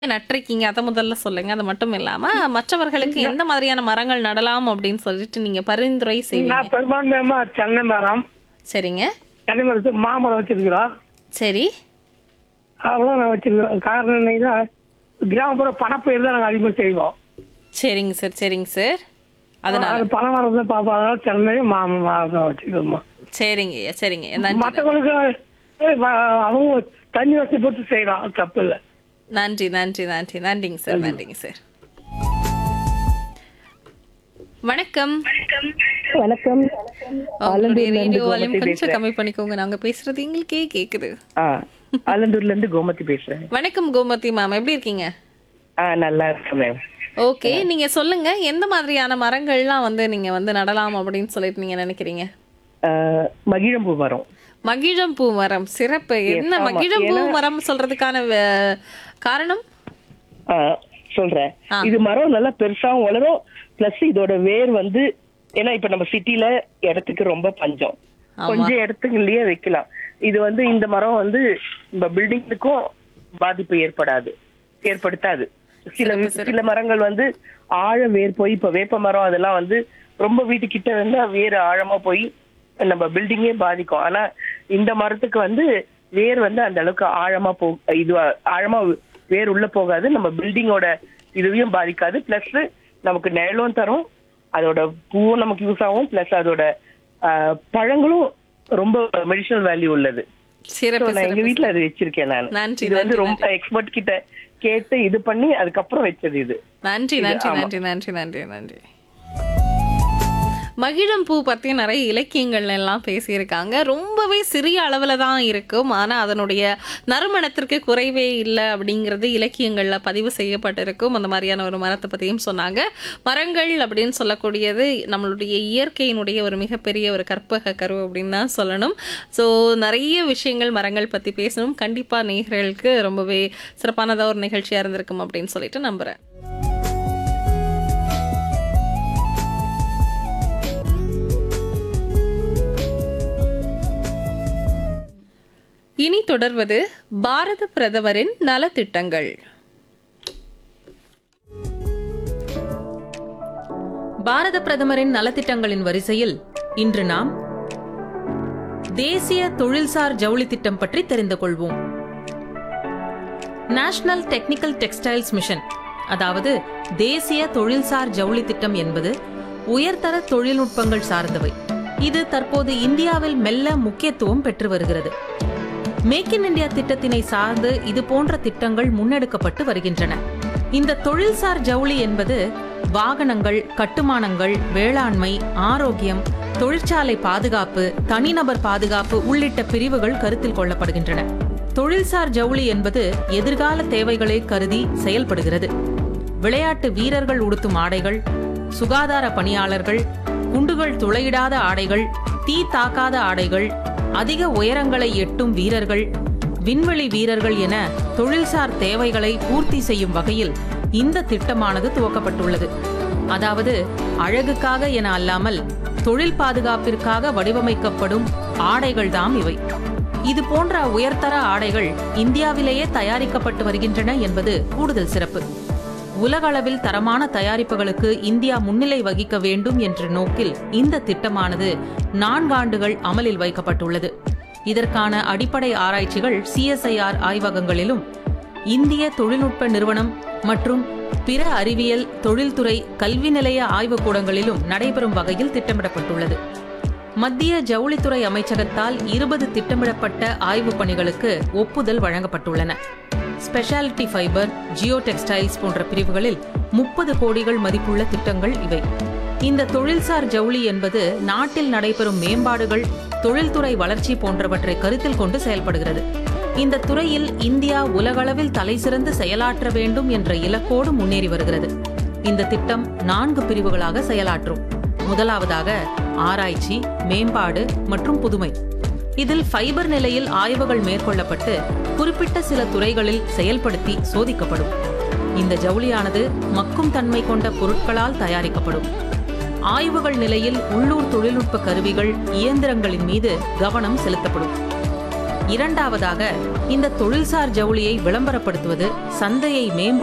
நட்டிருக்கீங்க அதை முதல்ல சொல்லுங்க அது மட்டும் இல்லாம மற்றவர்களுக்கு எந்த மாதிரியான மரங்கள் நடலாம் அப்படின்னு சொல்லிட்டு நீங்க பரிந்துரை செய்வீங்க நான் பெரும்பான்மையமா தென்னை மரம் சரிங்க தென்னை மரத்து மாமரம் வச்சிருக்கிறோம் சரி அவ்வளோ நான் வச்சிருக்கிறோம் காரணம் என்னன்னா கிராமப்புற பணப்பயிர் தான் நாங்கள் அதிகமாக செய்வோம் சரிங்க சார் சரிங்க சார் அதனால அது பனை மரம் தான் பார்ப்பாங்க தென்னை மாமரம் தான் வச்சுக்கிறோமா சரிங்க ஐயா, சரிங்க நன்றி மற்றவங்களுக்கு அஹ், வ- அவங்க தண்ணி வசதி போட்டு செய்யலாம் அது தப்பு இல்லை நன்றி நன்றி நன்றி நன்றிங்க சார் நன்றிங்க சார் வணக்கம் வணக்கம் உங்களுடைய ஆலந்தூர்ல இருந்து ரேடியோ வால்யூம் கோமதி கொஞ்சம் கம்மி பண்ணிக்கோங்க நாங்க பேசுறது எங்களுக்கே கேக்குது ஆ ஆலந்தூர்ல இருந்து கோமதி பேசுறேன் வணக்கம் கோமதி மேம் எப்படி இருக்கீங்க ஆ நல்லா இருக்கேன் மேம் ஓகே நீங்க சொல்லுங்க எந்த மாதிரியான மரங்கள்லாம் வந்து நீங்க வந்து நடலாம் அப்படின்னு சொல்லிட்டு நீங்க நினைக்கிறீங்க மகிழம்பூ மரம் மகிழம்பூ மரம் சிறப்பு என்ன ஆமா, மகிழம்பூ ஏன்னா- மரம் சொல்றதுக்கான வே- காரணம் ஆ, சொல்றேன் ஆ. இது மரம் நல்லா பெருசாவும் வளரும் பிளஸ் இதோட வேர் வந்து ஏன்னா இப்ப நம்ம சிட்டில இடத்துக்கு ரொம்ப பஞ்சம் ஆமா. கொஞ்சம் இடத்துக்குள்ளேயே வைக்கலாம் இது வந்து இந்த மரம் வந்து நம்ம பில்டிங்குக்கும் பாதிப்பு ஏற்படாது ஏற்படுத்தாது சில சில மரங்கள் வந்து ஆழ வேர் போய் இப்ப வேப்ப மரம் அதெல்லாம் வந்து ரொம்ப வீட்டுக்கிட்ட இருந்தா வேர் ஆழமா போய் நம்ம பில்டிங்கே பாதிக்கும் ஆனா இந்த மரத்துக்கு வந்து வேர் வந்து அந்த அளவுக்கு ஆழமா போ இது ஆழமா வேர் உள்ள போகாது நம்ம பில்டிங்கோட இதுவையும் பாதிக்காது பிளஸ் நமக்கு நிழலும் தரும் அதோட பூவும் நமக்கு யூஸ் ஆகும் பிளஸ் அதோட ஆஹ், பழங்களும் ரொம்ப மெடிசனல் வேல்யூ உள்ளது So, சிறப்பு நான் எங்க சிறப்பு வீட்ல அது வச்சிருக்கேன் நான் நன்றி, இது வந்து நன்றி, ரொம்ப எக்ஸ்பர்ட் கிட்ட கேட்டு இது பண்ணி அதுக்கப்புறம் வச்சது இது நன்றி இது, நன்றி ஆமா. நன்றி நன்றி நன்றி நன்றி மகிழம்பூ பற்றி நிறைய இலக்கியங்கள்ல எல்லாம் பேசியிருக்காங்க ரொம்பவே சிறிய அளவில் தான் இருக்கும் ஆனால் அதனுடைய நறுமணத்திற்கு குறைவே இல்லை அப்படிங்கிறது இலக்கியங்களில் பதிவு செய்யப்பட்டிருக்கும் அந்த மாதிரியான ஒரு மரத்தை பற்றியும் சொன்னாங்க மரங்கள் அப்படின்னு சொல்லக்கூடியது நம்மளுடைய இயற்கையினுடைய ஒரு மிகப்பெரிய ஒரு கற்பக கரு அப்படின்னு தான் சொல்லணும் ஸோ நிறைய விஷயங்கள் மரங்கள் பற்றி பேசணும் கண்டிப்பாக நேயர்களுக்கு ரொம்பவே சிறப்பானதாக ஒரு நிகழ்ச்சியாக இருந்திருக்கும் அப்படின்னு சொல்லிட்டு நம்புகிறேன் இனி தொடர்வது பாரத பிரதமரின் நலத்திட்டங்கள் பாரத பிரதமரின் நலத்திட்டங்களின் வரிசையில் இன்று நாம் தேசிய தொழில்சார் ஜவுளி திட்டம் பற்றி தெரிந்து கொள்வோம் நேஷனல் டெக்னிக்கல் டெக்ஸ்டைல்ஸ் மிஷன் அதாவது தேசிய தொழில்சார் ஜவுளி திட்டம் என்பது உயர்தர தொழில்நுட்பங்கள் சார்ந்தவை இது தற்போது இந்தியாவில் மெல்ல முக்கியத்துவம் பெற்று வருகிறது மேக் இன் இந்தியா திட்டத்தினை சார்ந்து இது போன்ற திட்டங்கள் முன்னெடுக்கப்பட்டு வருகின்றன இந்த தொழில்சார் ஜவுளி என்பது வாகனங்கள் கட்டுமானங்கள் வேளாண்மை ஆரோக்கியம் தொழிற்சாலை பாதுகாப்பு தனிநபர் பாதுகாப்பு உள்ளிட்ட பிரிவுகள் கருத்தில் கொள்ளப்படுகின்றன தொழில்சார் ஜவுளி என்பது எதிர்கால தேவைகளை கருதி செயல்படுகிறது விளையாட்டு வீரர்கள் உடுத்தும் ஆடைகள் சுகாதார பணியாளர்கள் குண்டுகள் துளையிடாத ஆடைகள் தீ தாக்காத ஆடைகள் அதிக உயரங்களை எட்டும் வீரர்கள் விண்வெளி வீரர்கள் என தொழில்சார் தேவைகளை பூர்த்தி செய்யும் வகையில் இந்த திட்டமானது துவக்கப்பட்டுள்ளது அதாவது அழகுக்காக என அல்லாமல் தொழில் பாதுகாப்பிற்காக வடிவமைக்கப்படும் ஆடைகள்தாம் இவை இது போன்ற உயர்தர ஆடைகள் இந்தியாவிலேயே தயாரிக்கப்பட்டு வருகின்றன என்பது கூடுதல் சிறப்பு உலகளவில் தரமான தயாரிப்புகளுக்கு இந்தியா முன்னிலை வகிக்க வேண்டும் என்ற நோக்கில் இந்த திட்டமானது நான்காண்டுகள் அமலில் வைக்கப்பட்டுள்ளது இதற்கான அடிப்படை ஆராய்ச்சிகள் சிஎஸ்ஐஆர் ஆய்வகங்களிலும் இந்திய தொழில்நுட்ப நிறுவனம் மற்றும் பிற அறிவியல் தொழில்துறை கல்வி நிலைய ஆய்வுக்கூடங்களிலும் நடைபெறும் வகையில் திட்டமிடப்பட்டுள்ளது மத்திய ஜவுளித்துறை அமைச்சகத்தால் இருபது திட்டமிடப்பட்ட ஆய்வுப் பணிகளுக்கு ஒப்புதல் வழங்கப்பட்டுள்ளன ஸ்பெஷாலிட்டி ஃபைபர் ஜியோ டெக்ஸ்டைல்ஸ் போன்ற பிரிவுகளில் முப்பது கோடிகள் மதிப்புள்ள திட்டங்கள் இவை இந்த தொழில்சார் ஜவுளி என்பது நாட்டில் நடைபெறும் மேம்பாடுகள் தொழில்துறை வளர்ச்சி போன்றவற்றை கருத்தில் கொண்டு செயல்படுகிறது இந்த துறையில் இந்தியா உலகளவில் தலைசிறந்து செயலாற்ற வேண்டும் என்ற இலக்கோடு முன்னேறி வருகிறது இந்த திட்டம் நான்கு பிரிவுகளாக செயலாற்றும் முதலாவதாக ஆராய்ச்சி மேம்பாடு மற்றும் புதுமை இதில் ஃபைபர் நிலையில் ஆய்வுகள் மேற்கொள்ளப்பட்டு குறிப்பிட்ட சில துறைகளில் செயல்படுத்தி சோதிக்கப்படும் இந்த ஜவுளியானது மக்கும் தன்மை கொண்ட பொருட்களால் தயாரிக்கப்படும் ஆய்வுகள் நிலையில் உள்ளூர் தொழில்நுட்ப கருவிகள் இயந்திரங்களின் மீது கவனம் செலுத்தப்படும் இரண்டாவதாக இந்த தொழில்சார் ஜவுளியை விளம்பரப்படுத்துவது சந்தையை மேம்படுத்த